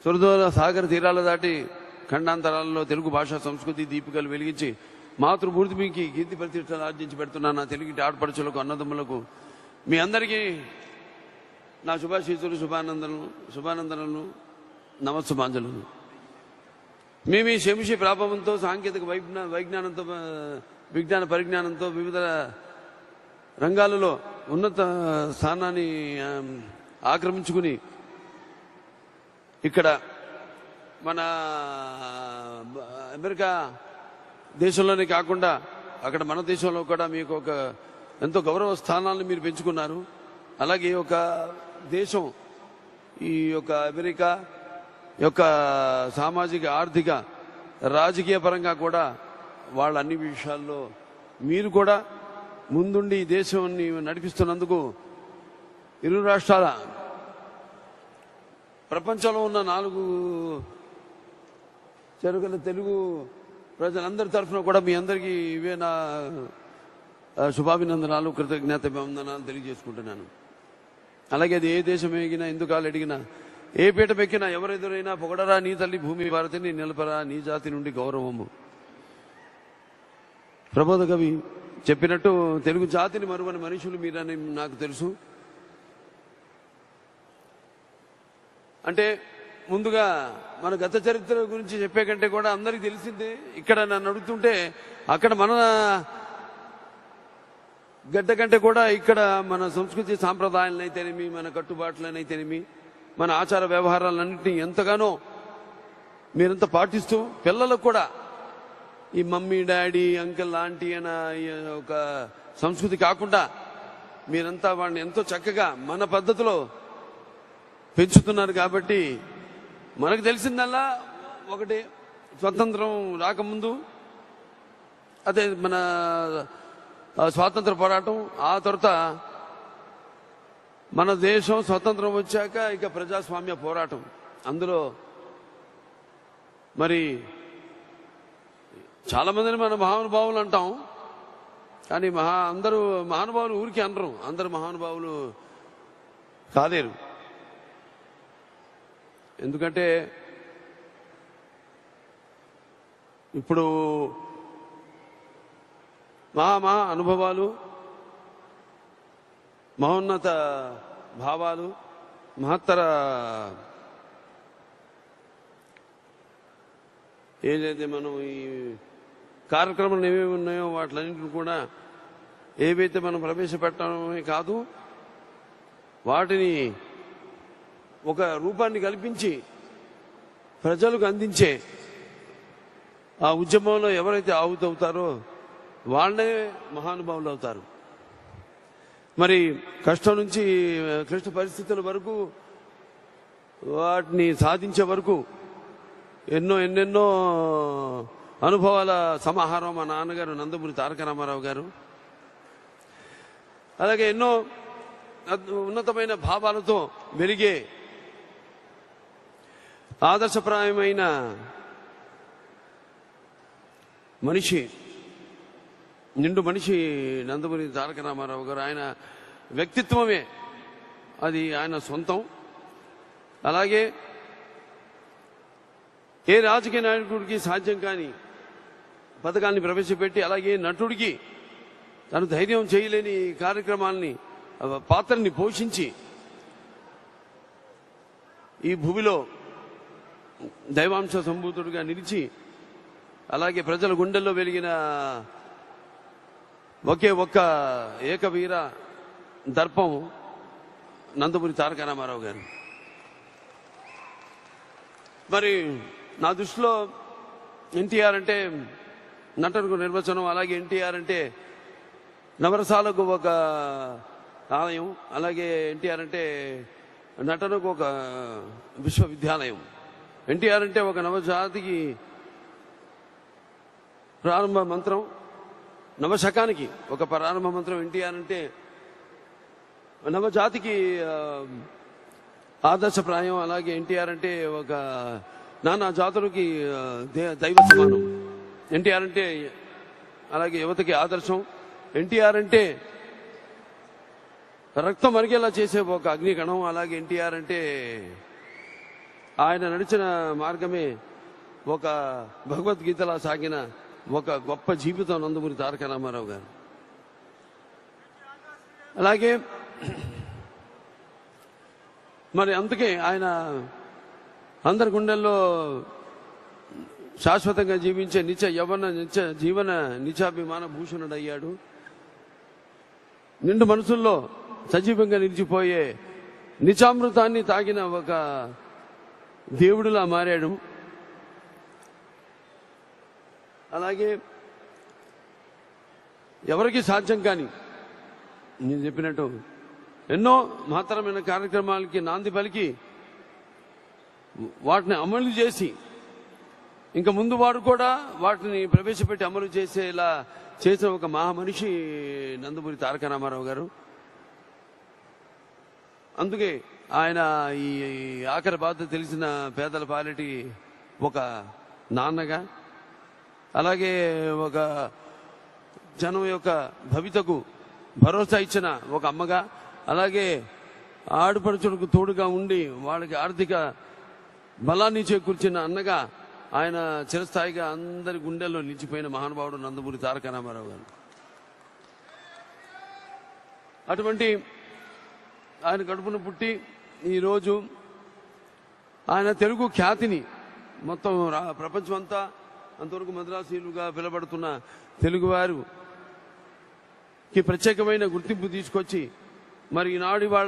సురదూర సాగర తీరాల దాటి ఖండాంతరాలలో తెలుగు భాషా సంస్కృతి దీపికలు వెలిగించి మాతృభూమికి కీర్తి ప్రతిష్టలు ఆర్జించి పెడుతున్న నా తెలుగు ఆడపడుచులకు అన్నదమ్ములకు మీ అందరికీ నా శుభాశీసులు శుభానందనలు శుభానందనలు నమస్సుమాంజలు మేము ఈ శంషి ప్రాభవంతో సాంకేతిక వైజ్ఞా వైజ్ఞానంతో ఆ, విజ్ఞాన పరిజ్ఞానంతో వివిధ రంగాలలో ఉన్నత స్థానాన్ని ఆ, ఆక్రమించుకుని ఇక్కడ మన బ- అమెరికా దేశంలోనే కాకుండా అక్కడ మన దేశంలో కూడా మీకు ఒక ఎంతో గౌరవ స్థానాలను మీరు పెంచుకున్నారు అలాగే ఒక దేశం ఈ యొక్క అమెరికా యొక్క సామాజిక ఆర్థిక రాజకీయ పరంగా కూడా వాళ్ళ అన్ని విషయాల్లో మీరు కూడా ముందుండి ఈ దేశాన్ని నడిపిస్తున్నందుకు ఇరు రాష్ట్రాల ప్రపంచంలో ఉన్న నాలుగు చెరుకుల తెలుగు ప్రజలందరి తరఫున కూడా మీ అందరికీ ఇవే నా ఆ, శుభాభినందనాలు కృతజ్ఞత వందనాలు తెలియజేసుకుంటున్నాను అలాగే అది ఏ దేశం ఎగినా ఎందుకు కాలు అడిగినా ఏ పీట పెక్కినా ఎవరెదురైనా పొగడరా నీ తల్లి భూమి భారతిని నిలపరా నీ జాతి నుండి గౌరవము ప్రబోధ కవి చెప్పినట్టు తెలుగు జాతిని మరువని మనుషులు మీరని నాకు తెలుసు అంటే ముందుగా మన గత చరిత్ర గురించి చెప్పే కంటే కూడా అందరికీ తెలిసిందే ఇక్కడ నన్ను అడుగుతుంటే అక్కడ మన గడ్డ కంటే కూడా ఇక్కడ మన సంస్కృతి సాంప్రదాయాలనైతేనేమి మన కట్టుబాట్లనైతేనేమి మన ఆచార వ్యవహారాలన్నింటినీ ఎంతగానో మీరంతా పాటిస్తూ పిల్లలకు కూడా ఈ మమ్మీ డాడీ అంకిల్ ఆంటీ అన్న ఈ ఒక సంస్కృతి కాకుండా మీరంతా వాళ్ళని ఎంతో చక్కగా మన పద్ధతిలో పెంచుతున్నారు కాబట్టి మనకు తెలిసిందల్లా ఒకటి స్వతంత్రం రాకముందు అదే మన ఆ, స్వాతంత్ర పోరాటం ఆ తర్వాత మన దేశం స్వతంత్రం వచ్చాక ఇక ప్రజాస్వామ్య పోరాటం అందులో మరి చాలా మందిని మన మహానుభావులు అంటాం కానీ మహా అందరూ మహానుభావులు ఊరికి అనరు అందరు మహానుభావులు కాలేరు ఎందుకంటే ఇప్పుడు మహా మహా అనుభవాలు మహోన్నత భావాలు మహత్తర ఏదైతే మనం ఈ కార్యక్రమాలు ఏమేమి ఉన్నాయో వాటిలన్నింటిని కూడా ఏవైతే మనం ప్రవేశపెట్టడమే కాదు వాటిని ఒక రూపాన్ని కల్పించి ప్రజలకు అందించే ఆ ఉద్యమంలో ఎవరైతే ఆవుతవుతారో వాళ్ళే మహానుభావులు అవుతారు మరి కష్టం నుంచి ఆ, క్లిష్ట పరిస్థితుల వరకు వాటిని సాధించే వరకు ఎన్నో ఎన్నెన్నో అనుభవాల సమాహారం మా నాన్నగారు నందమూరి తారక రామారావు గారు అలాగే ఎన్నో అద్- ఉన్నతమైన భావాలతో వెలిగే ఆదర్శప్రాయమైన మనిషి నిండు మనిషి నందమూరి తారక రామారావు గారు ఆయన వ్యక్తిత్వమే అది ఆయన సొంతం అలాగే ఏ రాజకీయ నాయకుడికి సాధ్యం కాని పథకాన్ని ప్రవేశపెట్టి అలాగే నటుడికి తను ధైర్యం చేయలేని కార్యక్రమాల్ని ఆ పాత్రని పోషించి ఈ భూమిలో దైవాంశ సంభూతుడిగా నిలిచి అలాగే ప్రజల గుండెల్లో వెలిగిన ఒకే ఒక్క ఏకవీర దర్పం నందమూరి తారక రామారావు గారు మరి నా దృష్టిలో ఎన్టీఆర్ అంటే నటనకు నిర్వచనం అలాగే ఎన్టీఆర్ అంటే నవరసాలకు ఒక ఆలయం అలాగే ఎన్టీఆర్ అంటే నటనకు ఒక విశ్వవిద్యాలయం ఎన్టీఆర్ అంటే ఒక నవజాతికి ప్రారంభ మంత్రం నవశకానికి ఒక ప్రారంభ మంత్రం ఎన్టీఆర్ అంటే నవజాతికి ఆ, ఆదర్శప్రాయం అలాగే ఎన్టీఆర్ అంటే ఒక నానా జాతులకి ఆ, దే- దైవ సమానం ఎన్టీఆర్ అంటే అలాగే యువతకి ఆదర్శం ఎన్టీఆర్ అంటే రక్తం మరిగేలా చేసే ఒక అగ్నికణం అలాగే ఎన్టీఆర్ అంటే ఆయన నడిచిన మార్గమే ఒక భగవద్గీతలా సాగిన ఒక గొప్ప జీవితం నందమూరి తారక రామారావు గారు అలాగే మరి అందుకే ఆయన అందరి గుండెల్లో శాశ్వతంగా జీవించే నిచ యవన నిచ జీవన నిచాభిమాన భూషణుడయ్యాడు నిండు మనసుల్లో సజీవంగా నిలిచిపోయే నిచామృతాన్ని తాగిన ఒక దేవుడిలా మారాడు అలాగే ఎవరికి సాధ్యం కాని నేను చెప్పినట్టు ఎన్నో మహత్తరమైన కార్యక్రమాలకి నాంది పలికి వాటిని అమలు చేసి ఇంకా ముందు వారు కూడా వాటిని ప్రవేశపెట్టి అమలు చేసేలా చేసిన ఒక మహామనిషి నందమూరి తారక రామారావు గారు అందుకే ఆయన ఈ ఆఖరి బాధ తెలిసిన పేదల పాలిటి ఒక నాన్నగా అలాగే ఒక జనం యొక్క భవితకు భరోసా ఇచ్చిన ఒక అమ్మగా అలాగే ఆడపడుచులకు తోడుగా ఉండి వాళ్ళకి ఆర్థిక బలాన్ని చేకూర్చిన అన్నగా ఆయన చిరస్థాయిగా అందరి గుండెల్లో నిలిచిపోయిన మహానుభావుడు నందమూరి తారక రామారావు గారు అటువంటి ఆయన కడుపున పుట్టి ఈరోజు ఆయన తెలుగు ఖ్యాతిని మొత్తం రా- ప్రపంచం అంతా అంతవరకు మద్రాసీలుగా పిలబడుతున్న తెలుగువారు కి ప్రత్యేకమైన గుర్తింపు తీసుకొచ్చి మరి ఈనాడు వాళ్ళ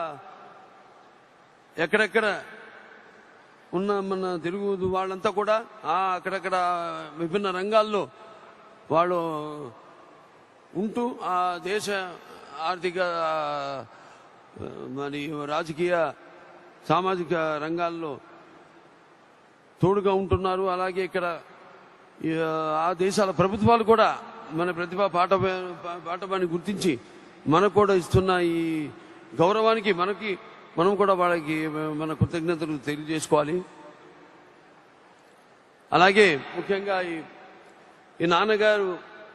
ఎక్కడెక్కడ ఉన్న మన తెలుగు వాళ్ళంతా కూడా ఆ అక్కడక్కడ విభిన్న రంగాల్లో వాళ్ళు ఉంటూ ఆ దేశ ఆర్థిక ఆ, మరి రాజకీయ సామాజిక రంగాల్లో తోడుగా ఉంటున్నారు అలాగే ఇక్కడ ఈ, ఆ దేశాల ప్రభుత్వాలు కూడా మన ప్రతిభా పాఠ పాఠవాన్ని గుర్తించి మనకు కూడా ఇస్తున్న ఈ గౌరవానికి మనకి మనం కూడా వాళ్ళకి మన కృతజ్ఞతలు తెలియజేసుకోవాలి అలాగే ముఖ్యంగా ఈ ఈ నాన్నగారు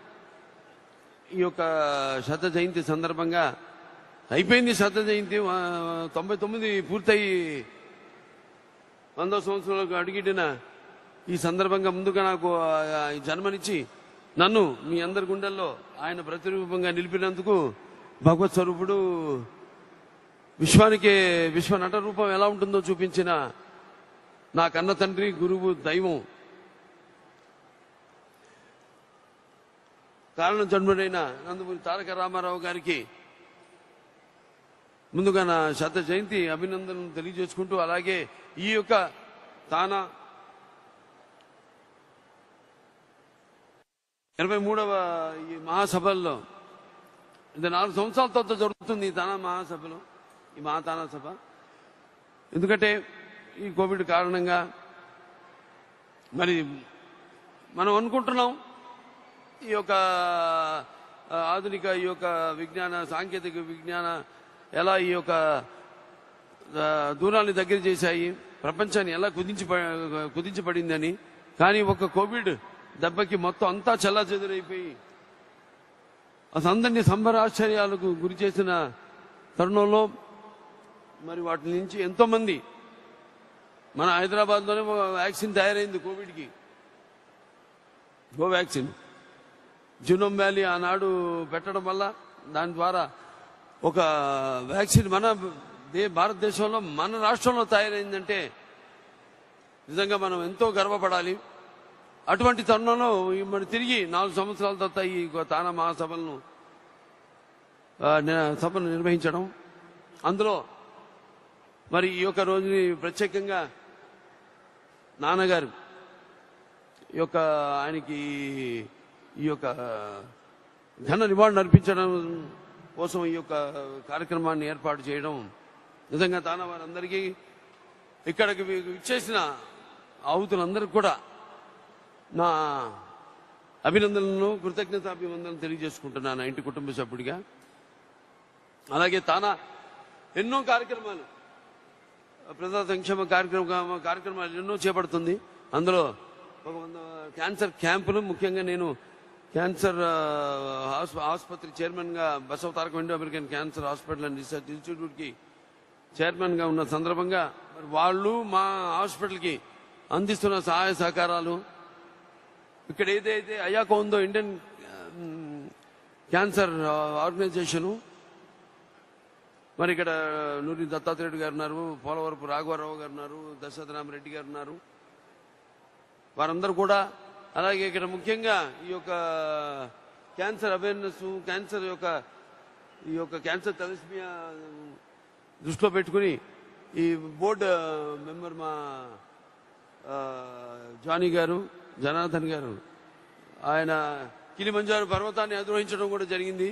ఈ యొక్క శత జయంతి సందర్భంగా అయిపోయింది శత జయంతి ఆ, తొంభై తొమ్మిది పూర్తయి వంద సంవత్సరాలకు అడిగిడిన ఈ సందర్భంగా ముందుగా నాకు ఆ, ఈ జన్మనిచ్చి నన్ను మీ అందరి గుండెల్లో ఆయన ప్రతిరూపంగా నిలిపినందుకు భగవత్ స్వరూపుడు విశ్వానికి విశ్వ నట రూపం ఎలా ఉంటుందో చూపించిన నా కన్న తండ్రి గురువు దైవం కారణం జన్ముడైన నందమూరి తారక రామారావు గారికి ముందుగా నా శత జయంతి అభినందనలు తెలియజేసుకుంటూ అలాగే ఈ యొక్క తానా ఇరవై మూడవ ఈ మహాసభల్లో ఇది నాలుగు సంవత్సరాల తర్వాత జరుగుతుంది ఈ తానా మహాసభలో ఈ మహాతానా సభ ఎందుకంటే ఈ కోవిడ్ కారణంగా మరి మనం అనుకుంటున్నాం ఈ యొక్క ఆ, ఆధునిక ఈ యొక్క విజ్ఞాన సాంకేతిక విజ్ఞాన ఎలా ఈ యొక్క ఆ, దూరాన్ని దగ్గర చేశాయి ప్రపంచాన్ని ఎలా కుదించి కుదించబడిందని కానీ ఒక కోవిడ్ దెబ్బకి మొత్తం అంతా చల్లా చెదురైపోయి అసలు అందరినీ సంబరాశ్చర్యాలకు గురి చేసిన తరుణంలో మరి వాటి నుంచి ఎంతో మంది మన హైదరాబాద్లోనే ఒక వ్యాక్సిన్ తయారైంది కోవిడ్కి కోవాక్సిన్ జునోమ్ వ్యాలీ ఆనాడు పెట్టడం వల్ల దాని ద్వారా ఒక వ్యాక్సిన్ మన దే భారతదేశంలో మన రాష్ట్రంలో తయారైందంటే నిజంగా మనం ఎంతో గర్వపడాలి అటువంటి తరుణంలో ఈ మరి తిరిగి నాలుగు సంవత్సరాల తర్వాత ఈ తానా మహాసభలను ఆ, ని- సభను నిర్వహించడం అందులో మరి ఈ యొక్క రోజుని ప్రత్యేకంగా నాన్నగారు ఈ యొక్క ఆయనకి ఈ యొక్క ఘన నివాళులు అర్పించడం కోసం ఈ యొక్క కార్యక్రమాన్ని ఏర్పాటు చేయడం నిజంగా తాన వారందరికీ ఇక్కడికి ఇచ్చేసిన ఆవుతులందరికీ కూడా నా అభినందనలను కృతజ్ఞతాభివందనలు తెలియజేసుకుంటున్నాను ఇంటి కుటుంబ సభ్యుడిగా అలాగే తానా ఎన్నో కార్యక్రమాలు ప్రజా సంక్షేమ కార్యక్రమ కార్యక్రమాలు ఎన్నో చేపడుతుంది అందులో ఒక వంద క్యాన్సర్ క్యాంపులు ముఖ్యంగా నేను క్యాన్సర్ ఆ, ఆస్- ఆసుపత్రి చైర్మన్ గా Basava Tharaka Indo American cancer hospital and research institute కి చైర్మన్ గా ఉన్న సందర్భంగా మరి వాళ్ళు మా హాస్పిటల్కి అందిస్తున్న సహాయ సహకారాలు ఇక్కడ ఏదైతే అయాక ఉందో ఇండియన్ ఉమ్, క్యాన్సర్ ఆర్గనైజేషను మరి ఇక్కడ నూరి దత్తాత్రేయుడు గారు ఉన్నారు పోలవరపు రాఘవరావు గారు ఉన్నారు దశరథరామరెడ్డి గారు ఉన్నారు వారందరూ కూడా అలాగే ఇక్కడ ముఖ్యంగా ఈ యొక్క క్యాన్సర్ అవేర్నెస్ క్యాన్సర్ యొక్క ఈ యొక్క క్యాన్సర్ తలస్మియా దృష్టిలో పెట్టుకుని ఈ బోర్డు మెంబర్ మా ఆ, జానీ గారు జనార్దన్ గారు ఆయన కిలిమంజారు పర్వతాన్ని అధిరోహించడం కూడా జరిగింది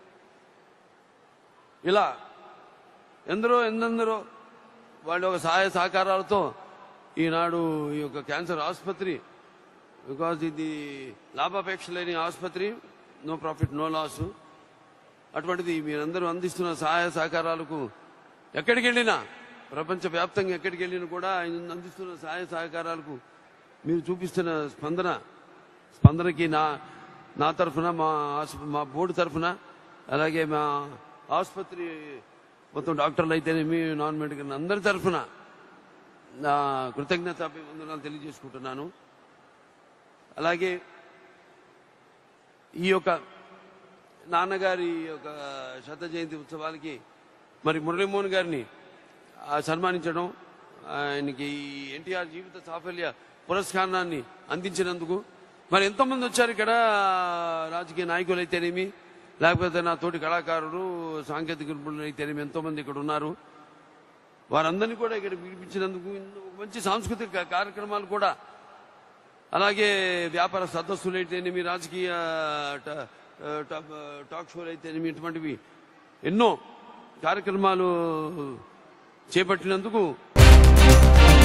ఇలా ఎందరో ఎందెందరో వాళ్ళ యొక్క సహాయ సహకారాలతో ఈనాడు ఈ యొక్క క్యాన్సర్ ఆసుపత్రి బికాజ్ ఇది లాభాపేక్ష లేని ఆసుపత్రి నో ప్రాఫిట్ నో లాస్ అటువంటిది మీరందరూ అందిస్తున్న సహాయ సహకారాలకు ఎక్కడికి వెళ్ళినా ప్రపంచ వ్యాప్తంగా ఎక్కడికి వెళ్ళినా కూడా ఆయన అందిస్తున్న సహాయ సహకారాలకు మీరు చూపిస్తున్న స్పందన స్పందనకి నా నా తరఫున మా ఆస్- మా బోర్డు తరఫున అలాగే మా ఆసుపత్రి మొత్తం డాక్టర్లు అయితేనేమి నాన్ మెడికల్ అందరి తరఫున నా కృతజ్ఞత వందనాలు తెలియజేసుకుంటున్నాను అలాగే ఈ యొక్క నాన్నగారి యొక్క శత జయంతి ఉత్సవాలకి మరి మురళీమోహన్ గారిని ఆ, సన్మానించడం ఆయనకి ఈ ఎన్టీఆర్ జీవిత సాఫల్య పురస్కారాన్ని అందించినందుకు మరి ఎంతోమంది వచ్చారు ఇక్కడ రాజకీయ నాయకులు అయితేనేమి లేకపోతే నా తోటి కళాకారులు సాంకేతిక నిపుణులు అయితేనేమి ఎంతో మంది ఇక్కడ ఉన్నారు వారందరినీ కూడా ఇక్కడ పిలిపించినందుకు ఒక మంచి సాంస్కృతిక కార్యక్రమాలు కూడా అలాగే వ్యాపార సదస్సులు అయితేనేమి రాజకీయ ట- ట- టాక్ షోలు అయితేనేమి ఇటువంటివి ఎన్నో కార్యక్రమాలు చేపట్టినందుకు